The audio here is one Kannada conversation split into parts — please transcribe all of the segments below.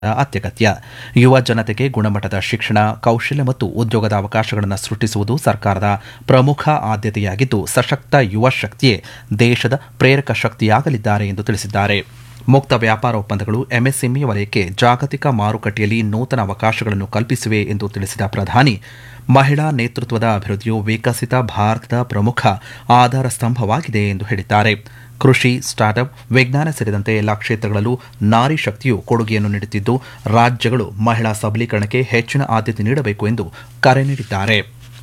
ಅತ್ಯಗತ್ಯ ಯುವ ಜನತೆಗೆ ಗುಣಮಟ್ಟದ ಶಿಕ್ಷಣ ಕೌಶಲ್ಯ ಮತ್ತು ಉದ್ಯೋಗದ ಅವಕಾಶಗಳನ್ನು ಸೃಷ್ಟಿಸುವುದು ಸರ್ಕಾರದ ಪ್ರಮುಖ ಆದ್ಯತೆಯಾಗಿದ್ದು ಸಶಕ್ತ ಯುವ ಶಕ್ತಿಯೇ ದೇಶದ ಪ್ರೇರಕ ಶಕ್ತಿಯಾಗಲಿದ್ದಾರೆ ಎಂದು ತಿಳಿಸಿದ್ದಾರೆ ಮುಕ್ತ ವ್ಯಾಪಾರ ಒಪ್ಪಂದಗಳು ಎಂಎಸ್ಎಂಇ ವಲಯಕ್ಕೆ ಜಾಗತಿಕ ಮಾರುಕಟ್ಟೆಯಲ್ಲಿ ನೂತನ ಅವಕಾಶಗಳನ್ನು ಕಲ್ಪಿಸಿವೆ ಎಂದು ತಿಳಿಸಿದ ಪ್ರಧಾನಿ ಮಹಿಳಾ ನೇತೃತ್ವದ ಅಭಿವೃದ್ಧಿಯು ವಿಕಸಿತ ಭಾರತದ ಪ್ರಮುಖ ಆಧಾರ ಸ್ತಂಭವಾಗಿದೆ ಎಂದು ಹೇಳಿದ್ದಾರೆ ಕೃಷಿ ಸ್ಟಾರ್ಟ್ಅಪ್ ವಿಜ್ಞಾನ ಸೇರಿದಂತೆ ಎಲ್ಲ ಕ್ಷೇತ್ರಗಳಲ್ಲೂ ನಾರಿ ಶಕ್ತಿಯು ಕೊಡುಗೆಯನ್ನು ನೀಡುತ್ತಿದ್ದು ರಾಜ್ಯಗಳು ಮಹಿಳಾ ಸಬಲೀಕರಣಕ್ಕೆ ಹೆಚ್ಚಿನ ಆದ್ಯತೆ ನೀಡಬೇಕು ಎಂದು ಕರೆ ನೀಡಿದ್ದಾರೆ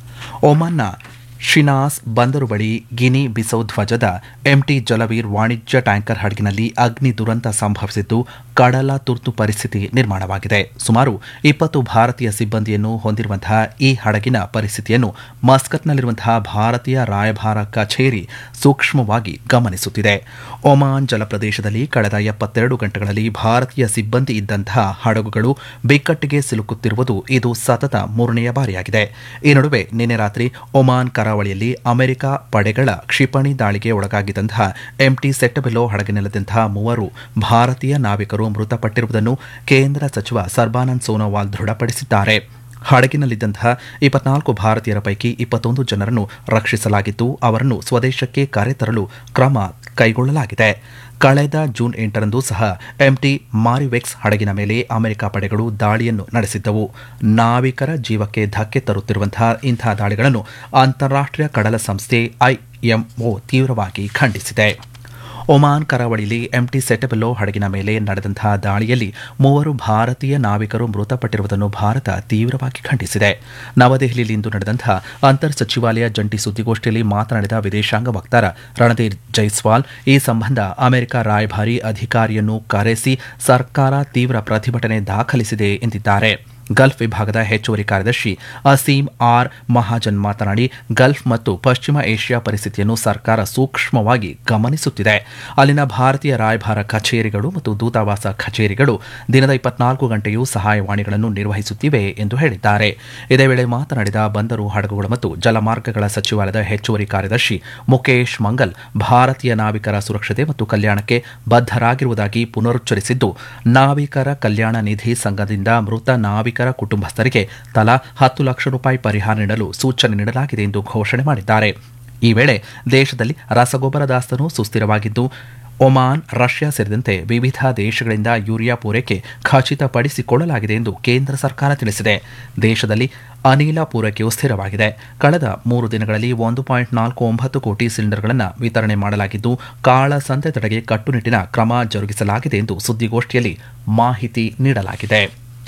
ಒಮಾನ್ನ ಶಿನಾಸ್ ಬಂದರು ಬಳಿ ಗಿನಿ ಬಿಸೌ ಧ್ವಜದ ಎಂಟಿ ಜಲವೀರ್ ವಾಣಿಜ್ಯ ಟ್ಯಾಂಕರ್ ಹಡಗಿನಲ್ಲಿ ಅಗ್ನಿ ದುರಂತ ಸಂಭವಿಸಿದ್ದು ಕಡಲ ತುರ್ತು ಪರಿಸ್ಥಿತಿ ನಿರ್ಮಾಣವಾಗಿದೆ ಸುಮಾರು ಇಪ್ಪತ್ತು ಭಾರತೀಯ ಸಿಬ್ಬಂದಿಯನ್ನು ಹೊಂದಿರುವಂತಹ ಈ ಹಡಗಿನ ಪರಿಸ್ಥಿತಿಯನ್ನು ಮಸ್ಕತ್ನಲ್ಲಿರುವಂತಹ ಭಾರತೀಯ ರಾಯಭಾರ ಕಚೇರಿ ಸೂಕ್ಷ್ಮವಾಗಿ ಗಮನಿಸುತ್ತಿದೆ ಒಮಾನ್ ಜಲಪ್ರದೇಶದಲ್ಲಿ ಕಳೆದ ಎಪ್ಪತ್ತೆರಡು ಗಂಟೆಗಳಲ್ಲಿ ಭಾರತೀಯ ಸಿಬ್ಬಂದಿ ಇದ್ದಂತಹ ಹಡಗುಗಳು ಬಿಕ್ಕಟ್ಟಿಗೆ ಸಿಲುಕುತ್ತಿರುವುದು ಇದು ಸತತ ಮೂರನೆಯ ಬಾರಿಯಾಗಿದೆ ಈ ನಡುವೆ ನಿನ್ನೆ ರಾತ್ರಿ ಒಮಾನ್ ಕರಾವಳಿಯಲ್ಲಿ ಅಮೆರಿಕ ಪಡೆಗಳ ಕ್ಷಿಪಣಿ ದಾಳಿಗೆ ಒಳಗಾಗಿದ್ದಂತಹ ಎಂಟಿ ಸೆಟ್ಟಬೆಲೋ ಹಡಗಿನಲ್ಲಿದ್ದಂತಹ ಮೂವರು ಭಾರತೀಯ ನಾವಿಕರು ಮೃತಪಟ್ಟಿರುವುದನ್ನು ಕೇಂದ್ರ ಸಚಿವ ಸರ್ಬಾನಂದ್ ಸೋನೋವಾಲ್ ದೃಢಪಡಿಸಿದ್ದಾರೆ ಹಡಗಿನಲ್ಲಿದ್ದಂತಹ ಇಪ್ಪತ್ನಾಲ್ಕು ಭಾರತೀಯರ ಪೈಕಿ ಇಪ್ಪತ್ತೊಂದು ಜನರನ್ನು ರಕ್ಷಿಸಲಾಗಿದ್ದು ಅವರನ್ನು ಸ್ವದೇಶಕ್ಕೆ ಕರೆತರಲು ಕ್ರಮ ಕೈಗೊಳ್ಳಲಾಗಿದೆ ಕಳೆದ ಜೂನ್ ಎಂಟರಂದು ಸಹ ಎಂಟಿ ಮಾರಿವೆಕ್ಸ್ ಹಡಗಿನ ಮೇಲೆ ಅಮೆರಿಕ ಪಡೆಗಳು ದಾಳಿಯನ್ನು ನಡೆಸಿದ್ದವು ನಾವಿಕರ ಜೀವಕ್ಕೆ ಧಕ್ಕೆ ತರುತ್ತಿರುವಂತಹ ಇಂತಹ ದಾಳಿಗಳನ್ನು ಅಂತಾರಾಷ್ಟೀಯ ಕಡಲ ಸಂಸ್ಥೆ ಐಎಂಒ ತೀವ್ರವಾಗಿ ಖಂಡಿಸಿದೆ ಒಮಾನ್ ಕರಾವಳಿಯಲ್ಲಿ ಎಂಟಿ ಸೆಟಬೆಲ್ಲೋ ಹಡಗಿನ ಮೇಲೆ ನಡೆದಂತಹ ದಾಳಿಯಲ್ಲಿ ಮೂವರು ಭಾರತೀಯ ನಾವಿಕರು ಮೃತಪಟ್ಟಿರುವುದನ್ನು ಭಾರತ ತೀವ್ರವಾಗಿ ಖಂಡಿಸಿದೆ ನವದೆಹಲಿಯಲ್ಲಿಂದು ನಡೆದಂತಹ ಅಂತರ್ ಸಚಿವಾಲಯ ಜಂಟಿ ಸುದ್ದಿಗೋಷ್ಠಿಯಲ್ಲಿ ಮಾತನಾಡಿದ ವಿದೇಶಾಂಗ ವಕ್ತಾರ ರಣಧೀರ್ ಜೈಸ್ವಾಲ್ ಈ ಸಂಬಂಧ ಅಮೆರಿಕ ರಾಯಭಾರಿ ಅಧಿಕಾರಿಯನ್ನು ಕರೆಸಿ ಸರ್ಕಾರ ತೀವ್ರ ಪ್ರತಿಭಟನೆ ದಾಖಲಿಸಿದೆ ಎಂದಿದ್ದಾರೆ ಗಲ್ಫ್ ವಿಭಾಗದ ಹೆಚ್ಚುವರಿ ಕಾರ್ಯದರ್ಶಿ ಅಸೀಂ ಆರ್ ಮಹಾಜನ್ ಮಾತನಾಡಿ ಗಲ್ಫ್ ಮತ್ತು ಪಶ್ಚಿಮ ಏಷ್ಯಾ ಪರಿಸ್ಥಿತಿಯನ್ನು ಸರ್ಕಾರ ಸೂಕ್ಷ್ಮವಾಗಿ ಗಮನಿಸುತ್ತಿದೆ ಅಲ್ಲಿನ ಭಾರತೀಯ ರಾಯಭಾರ ಕಚೇರಿಗಳು ಮತ್ತು ದೂತಾವಾಸ ಕಚೇರಿಗಳು ದಿನದ ಇಪ್ಪತ್ನಾಲ್ಕು ಗಂಟೆಯೂ ಸಹಾಯವಾಣಿಗಳನ್ನು ನಿರ್ವಹಿಸುತ್ತಿವೆ ಎಂದು ಹೇಳಿದ್ದಾರೆ ಇದೇ ವೇಳೆ ಮಾತನಾಡಿದ ಬಂದರು ಹಡಗುಗಳು ಮತ್ತು ಜಲಮಾರ್ಗಗಳ ಸಚಿವಾಲಯದ ಹೆಚ್ಚುವರಿ ಕಾರ್ಯದರ್ಶಿ ಮುಖೇಶ್ ಮಂಗಲ್ ಭಾರತೀಯ ನಾವಿಕರ ಸುರಕ್ಷತೆ ಮತ್ತು ಕಲ್ಯಾಣಕ್ಕೆ ಬದ್ಧರಾಗಿರುವುದಾಗಿ ಪುನರುಚ್ಚರಿಸಿದ್ದು ನಾವಿಕರ ಕಲ್ಯಾಣ ನಿಧಿ ಸಂಘದಿಂದ ಮೃತ ನಾವಿಕ ಕುಟುಂಬಸ್ಥರಿಗೆ ತಲಾ ಹತ್ತು ಲಕ್ಷ ರೂಪಾಯಿ ಪರಿಹಾರ ನೀಡಲು ಸೂಚನೆ ನೀಡಲಾಗಿದೆ ಎಂದು ಘೋಷಣೆ ಮಾಡಿದ್ದಾರೆ ಈ ವೇಳೆ ದೇಶದಲ್ಲಿ ರಸಗೊಬ್ಬರ ದಾಸ್ತನು ಸುಸ್ಥಿರವಾಗಿದ್ದು ಒಮಾನ್ ರಷ್ಯಾ ಸೇರಿದಂತೆ ವಿವಿಧ ದೇಶಗಳಿಂದ ಯೂರಿಯಾ ಪೂರೈಕೆ ಖಚಿತಪಡಿಸಿಕೊಳ್ಳಲಾಗಿದೆ ಎಂದು ಕೇಂದ್ರ ಸರ್ಕಾರ ತಿಳಿಸಿದೆ ದೇಶದಲ್ಲಿ ಅನಿಲ ಪೂರೈಕೆಯು ಸ್ಥಿರವಾಗಿದೆ ಕಳೆದ ಮೂರು ದಿನಗಳಲ್ಲಿ ಒಂದು ಪಾಯಿಂಟ್ ನಾಲ್ಕು ಒಂಬತ್ತು ಕೋಟಿ ಸಿಲಿಂಡರ್ಗಳನ್ನು ವಿತರಣೆ ಮಾಡಲಾಗಿದ್ದು ಕಾಳಸಂತೆ ತಡೆಗೆ ಕಟ್ಟುನಿಟ್ಟಿನ ಕ್ರಮ ಜರುಗಿಸಲಾಗಿದೆ ಎಂದು ಸುದ್ದಿಗೋಷ್ಠಿಯಲ್ಲಿ ಮಾಹಿತಿ ನೀಡಲಾಗಿದೆ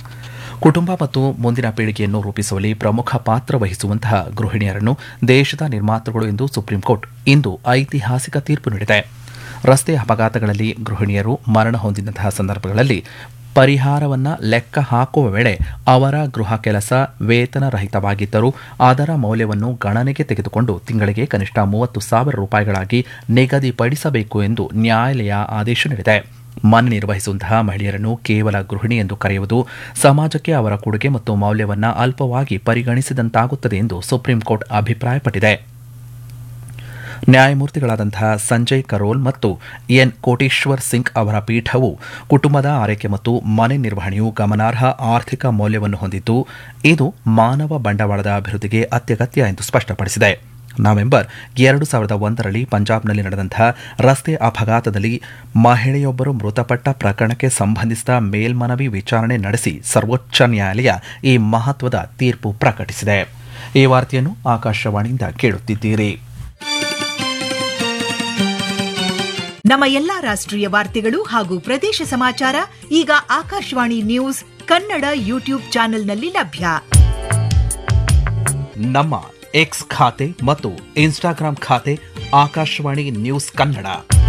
ಕುಟುಂಬ ಮತ್ತು ಮುಂದಿನ ಪೀಳಿಗೆಯನ್ನು ರೂಪಿಸುವಲ್ಲಿ ಪ್ರಮುಖ ಪಾತ್ರ ವಹಿಸುವಂತಹ ಗೃಹಿಣಿಯರನ್ನು ದೇಶದ ನಿರ್ಮಾತೃಗಳು ಎಂದು ಸುಪ್ರೀಂಕೋರ್ಟ್ ಇಂದು ಐತಿಹಾಸಿಕ ತೀರ್ಪು ನೀಡಿದೆ ರಸ್ತೆ ಅಪಘಾತಗಳಲ್ಲಿ ಗೃಹಿಣಿಯರು ಮರಣ ಹೊಂದಿದಂತಹ ಸಂದರ್ಭಗಳಲ್ಲಿ ಪರಿಹಾರವನ್ನು ಲೆಕ್ಕ ಹಾಕುವ ವೇಳೆ ಅವರ ಗೃಹ ಕೆಲಸ ವೇತನ ರಹಿತವಾಗಿದ್ದರೂ ಅದರ ಮೌಲ್ಯವನ್ನು ಗಣನೆಗೆ ತೆಗೆದುಕೊಂಡು ತಿಂಗಳಿಗೆ ಕನಿಷ್ಠ ಮೂವತ್ತು ಸಾವಿರ ರೂಪಾಯಿಗಳಾಗಿ ನಿಗದಿಪಡಿಸಬೇಕು ಎಂದು ನ್ಯಾಯಾಲಯ ಆದೇಶ ನೀಡಿದೆ ಮನೆ ನಿರ್ವಹಿಸುವಂತಹ ಮಹಿಳೆಯರನ್ನು ಕೇವಲ ಗೃಹಿಣಿ ಎಂದು ಕರೆಯುವುದು ಸಮಾಜಕ್ಕೆ ಅವರ ಕೊಡುಗೆ ಮತ್ತು ಮೌಲ್ಯವನ್ನು ಅಲ್ಪವಾಗಿ ಪರಿಗಣಿಸಿದಂತಾಗುತ್ತದೆ ಎಂದು ಸುಪ್ರೀಂಕೋರ್ಟ್ ಅಭಿಪ್ರಾಯಪಟ್ಟಿದೆ ನ್ಯಾಯಮೂರ್ತಿಗಳಾದಂತಹ ಸಂಜಯ್ ಕರೋಲ್ ಮತ್ತು ಎನ್ ಕೋಟೇಶ್ವರ್ ಸಿಂಗ್ ಅವರ ಪೀಠವು ಕುಟುಂಬದ ಆರೈಕೆ ಮತ್ತು ಮನೆ ನಿರ್ವಹಣೆಯು ಗಮನಾರ್ಹ ಆರ್ಥಿಕ ಮೌಲ್ಯವನ್ನು ಹೊಂದಿದ್ದು ಇದು ಮಾನವ ಬಂಡವಾಳದ ಅಭಿವೃದ್ಧಿಗೆ ಅತ್ಯಗತ್ಯ ಎಂದು ಸ್ಪಷ್ಟಪಡಿಸಿದೆ ನವೆಂಬರ್ ಎರಡು ಸಾವಿರದ ಒಂದರಲ್ಲಿ ಪಂಜಾಬ್ನಲ್ಲಿ ನಡೆದಂತಹ ರಸ್ತೆ ಅಪಘಾತದಲ್ಲಿ ಮಹಿಳೆಯೊಬ್ಬರು ಮೃತಪಟ್ಟ ಪ್ರಕರಣಕ್ಕೆ ಸಂಬಂಧಿಸಿದ ಮೇಲ್ಮನವಿ ವಿಚಾರಣೆ ನಡೆಸಿ ಸರ್ವೋಚ್ಚ ನ್ಯಾಯಾಲಯ ಈ ಮಹತ್ವದ ತೀರ್ಪು ಪ್ರಕಟಿಸಿದೆ ಈ ವಾರ್ತೆಯನ್ನು ಆಕಾಶವಾಣಿಯಿಂದ ಕೇಳುತ್ತಿದ್ದೀರಿ ನಮ್ಮ ಎಲ್ಲಾ ರಾಷ್ಟ್ರೀಯ ವಾರ್ತೆಗಳು ಹಾಗೂ ಪ್ರದೇಶ ಸಮಾಚಾರ ಈಗ ಆಕಾಶವಾಣಿ ನ್ಯೂಸ್ ಕನ್ನಡ ಯೂಟ್ಯೂಬ್ ಚಾನೆಲ್ನಲ್ಲಿ ಲಭ್ಯ ನಮ್ಮ ಎಕ್ಸ್ ಖಾತೆ ಮತ್ತು ಇನ್ಸ್ಟಾಗ್ರಾಂ ಖಾತೆ ಆಕಾಶವಾಣಿ ನ್ಯೂಸ್ ಕನ್ನಡ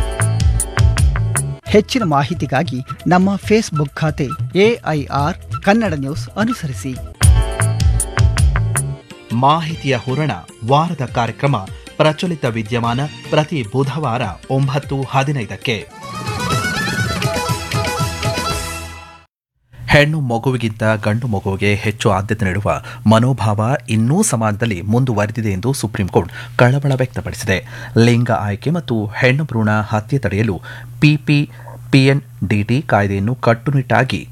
ಹೆಚ್ಚಿನ ಮಾಹಿತಿಗಾಗಿ ನಮ್ಮ ಫೇಸ್ಬುಕ್ ಖಾತೆ ಎಐಆರ್ ಕನ್ನಡ ನ್ಯೂಸ್ ಅನುಸರಿಸಿ ಮಾಹಿತಿಯ ಹೂರಣ ವಾರದ ಕಾರ್ಯಕ್ರಮ ಪ್ರಚಲಿತ ವಿದ್ಯಮಾನ ಪ್ರತಿ ಬುಧವಾರ ಒಂಬತ್ತು ಹದಿನೈದಕ್ಕೆ ಹೆಣ್ಣು ಮಗುವಿಗಿಂತ ಗಂಡು ಮಗುವಿಗೆ ಹೆಚ್ಚು ಆದ್ಯತೆ ನೀಡುವ ಮನೋಭಾವ ಇನ್ನೂ ಸಮಾಜದಲ್ಲಿ ಮುಂದುವರೆದಿದೆ ಎಂದು ಸುಪ್ರೀಂಕೋರ್ಟ್ ಕಳವಳ ವ್ಯಕ್ತಪಡಿಸಿದೆ ಲಿಂಗ ಆಯ್ಕೆ ಮತ್ತು ಹೆಣ್ಣು ಭ್ರೂಣ ಹತ್ಯೆ ತಡೆಯಲು ಪಿಪಿ ಪಿಎನ್ಡಿಟಿ ಕಾಯ್ದೆಯನ್ನು ಕಟ್ಟುನಿಟ್ಟಾಗಿ